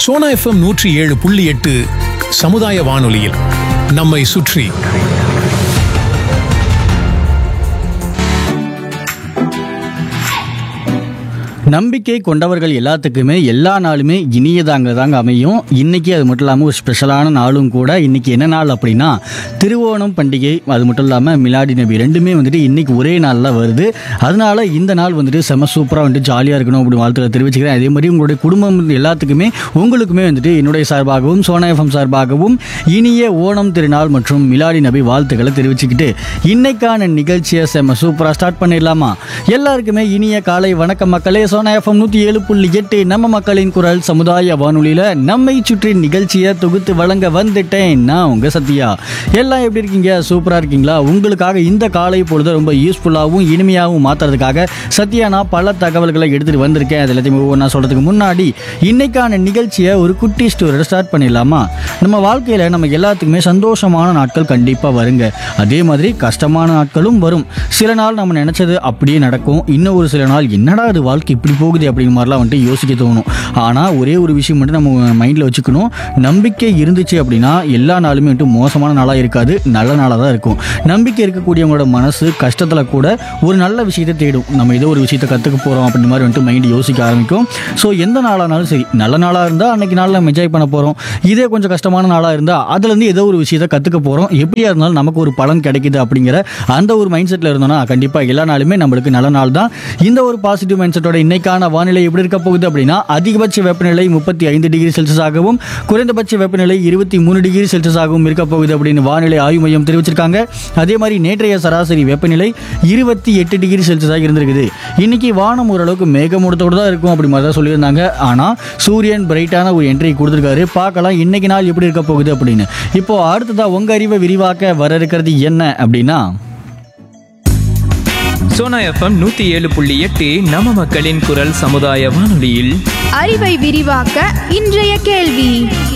Sona FM நூற்றி ஏழு புள்ளி எட்டு சமுதாய வானொலியில் நம்மை சுற்றி நம்பிக்கை கொண்டவர்கள் எல்லாத்துக்குமே எல்லா நாளுமே இனியதாங்க தாங்க அமையும் இன்னைக்கு அது மட்டும் இல்லாமல் ஒரு ஸ்பெஷலான நாளும் கூட இன்னைக்கு என்ன நாள் அப்படின்னா திருவோணம் பண்டிகை அது மட்டும் இல்லாமல் மிலாடி நபி ரெண்டுமே வந்துட்டு இன்னைக்கு ஒரே நாளில் வருது அதனால இந்த நாள் வந்துட்டு செம சூப்பராக வந்துட்டு ஜாலியாக இருக்கணும் அப்படி வாழ்த்துக்களை தெரிவிச்சுக்கிறேன் அதே மாதிரி உங்களுடைய குடும்பம் எல்லாத்துக்குமே உங்களுக்குமே வந்துட்டு என்னுடைய சார்பாகவும் சோனா எஃப்எம் சார்பாகவும் இனிய ஓணம் திருநாள் மற்றும் மிலாடி நபி வாழ்த்துக்களை தெரிவிச்சுக்கிட்டு இன்னைக்கான நிகழ்ச்சியை செம சூப்பராக ஸ்டார்ட் பண்ணிடலாமா எல்லாருக்குமே இனிய காலை வணக்கம் மக்களே சோனா எஃப்எம் நூற்றி ஏழு புள்ளி எட்டு நம்ம மக்களின் குரல் சமுதாய வானொலியில் நம்மை சுற்றி நிகழ்ச்சியை தொகுத்து வழங்க வந்துட்டேன் நான் உங்கள் சத்யா எல்லாம் எப்படி இருக்கீங்க சூப்பராக இருக்கீங்களா உங்களுக்காக இந்த காலை பொழுது ரொம்ப யூஸ்ஃபுல்லாகவும் இனிமையாகவும் மாற்றுறதுக்காக சத்யா நான் பல தகவல்களை எடுத்துகிட்டு வந்திருக்கேன் அது எல்லாத்தையும் ஒவ்வொன்றா சொல்கிறதுக்கு முன்னாடி இன்னைக்கான நிகழ்ச்சியை ஒரு குட்டி ஸ்டோரியோட ஸ்டார்ட் பண்ணிடலாமா நம்ம வாழ்க்கையில் நம்ம எல்லாத்துக்குமே சந்தோஷமான நாட்கள் கண்டிப்பாக வருங்க அதே மாதிரி கஷ்டமான நாட்களும் வரும் சில நாள் நம்ம நினச்சது அப்படியே நடக்கும் இன்னும் ஒரு சில நாள் என்னடா இது வாழ்க்கை இப்படி போகுது அப்படிங்கிற மாதிரிலாம் வந்துட்டு யோசிக்க தோணும் ஆனால் ஒரே ஒரு விஷயம் மட்டும் நம்ம மைண்டில் வச்சுக்கணும் நம்பிக்கை இருந்துச்சு அப்படின்னா எல்லா நாளுமே வந்துட்டு மோசமான நாளாக இருக்காது நல்ல நாளாக தான் இருக்கும் நம்பிக்கை இருக்கக்கூடியவங்களோட மனசு கஷ்டத்தில் கூட ஒரு நல்ல விஷயத்தை தேடும் நம்ம ஏதோ ஒரு விஷயத்தை கற்றுக்க போகிறோம் அப்படின்ற மாதிரி வந்துட்டு மைண்ட் யோசிக்க ஆரம்பிக்கும் ஸோ எந்த நாளானாலும் சரி நல்ல நாளாக இருந்தால் அன்னைக்கு நாளில் நம்ம என்ஜாய் பண்ண போகிறோம் இதே கொஞ்சம் கஷ்டமான நாளாக இருந்தால் அதுலேருந்து ஏதோ ஒரு விஷயத்தை கற்றுக்க போகிறோம் எப்படியா இருந்தாலும் நமக்கு ஒரு பலன் கிடைக்குது அப்படிங்கிற அந்த ஒரு மைண்ட் செட்டில் இருந்தோம்னா கண்டிப்பாக எல்லா நாளுமே நம்மளுக்கு நல்ல நாள் தான் இந்த ஒரு பாசிட்டிவ் மைண்ட் செட்டோட இன்னைக்கான வானிலை எப்படி இருக்க போகுது அப்படின்னா அதிகபட்ச வெப்பநிலை முப்பத்தி ஐந்து டிகிரி செல்சியஸாகவும் குறைந்தபட்ச வெப்பநிலை இருபத்தி மூணு டிகிரி செல்சியஸாகவும் இருக்க போகுது அப்படின்னு வானிலை ஆய்வு மையம் தெரிவிச்சிருக்காங்க அதே மாதிரி நேற்றைய சராசரி வெப்பநிலை இருபத்தி எட்டு டிகிரி செல்சியஸாக இருந்திருக்குது இன்னைக்கு வானம் ஓரளவுக்கு மேகமூட்டத்தோடு தான் இருக்கும் அப்படி மாதிரி தான் சொல்லியிருந்தாங்க ஆனால் சூரியன் பிரைட்டான ஒரு என்ட்ரி கொடுத்துருக்காரு பார்க்கலாம் இன்னைக்கு நாள் எப்படி இருக்க போகுது அப்படின்னு இப்போ அடுத்ததா உங்க அறிவை விரிவாக்க வர இருக்கிறது என்ன அப்படின்னா சோனா எஃப்எம் நூத்தி ஏழு புள்ளி எட்டு நம்ம மக்களின் குரல் சமுதாய வானொலியில் அறிவை விரிவாக்க இன்றைய கேள்வி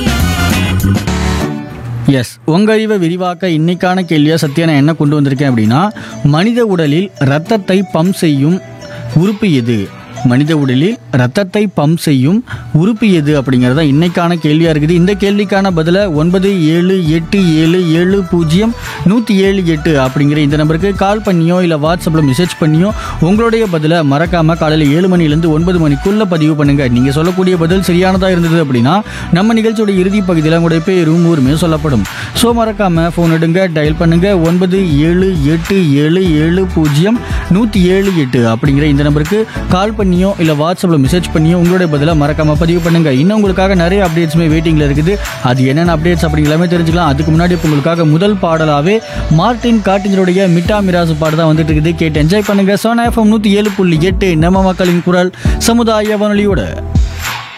எஸ் உங்க அறிவை விரிவாக்க இன்னைக்கான கேள்வியா சத்யா நான் என்ன கொண்டு வந்திருக்கேன் அப்படின்னா மனித உடலில் ரத்தத்தை பம்ப் செய்யும் உறுப்பு எது மனித உடலில் ரத்தத்தை பம்ப் செய்யும் உறுப்பு எது அப்படிங்கிறதா இன்னைக்கான கேள்வியாக இருக்குது இந்த கேள்விக்கான பதிலை ஒன்பது ஏழு எட்டு ஏழு ஏழு பூஜ்ஜியம் நூற்றி ஏழு எட்டு அப்படிங்கிற இந்த நம்பருக்கு கால் பண்ணியோ இல்லை வாட்ஸ்அப்பில் மெசேஜ் பண்ணியோ உங்களுடைய பதிலை மறக்காமல் காலையில் ஏழு மணிலேருந்து ஒன்பது மணிக்குள்ளே பதிவு பண்ணுங்கள் நீங்கள் சொல்லக்கூடிய பதில் சரியானதாக இருந்தது அப்படின்னா நம்ம நிகழ்ச்சியோட இறுதி பகுதியில் உங்களுடைய பேரும் ஊருமே சொல்லப்படும் ஸோ மறக்காமல் ஃபோன் எடுங்க டயல் பண்ணுங்கள் ஒன்பது ஏழு எட்டு ஏழு ஏழு பூஜ்ஜியம் நூற்றி ஏழு எட்டு அப்படிங்கிற இந்த நம்பருக்கு கால் பண்ணியோ இல்லை வாட்ஸ்அப்பில் மெசேஜ் பண்ணியோ உங்களுடைய பதிலை மறக்காமல் பதிவு பண்ணுங்கள் இன்னும் உங்களுக்காக நிறைய அப்டேட்ஸுமே வெயிட்டிங்கில் இருக்குது அது என்னென்ன அப்டேட்ஸ் அப்படிங்கிற எல்லாமே தெரிஞ்சுக்கலாம் அதுக்கு முன்னாடி இப்போ உங்களுக்காக முதல் பாடலாகவே மார்டின் காட்டிஞ்சருடைய மிட்டா மிராசு பாடு தான் வந்துட்டு இருக்குது கேட்டு என்ஜாய் பண்ணுங்கள் சோனா எஃப்எம் நூற்றி ஏழு புள்ளி எட்டு நம்ம மக்களின் குரல் சமுதாய வானொலியோட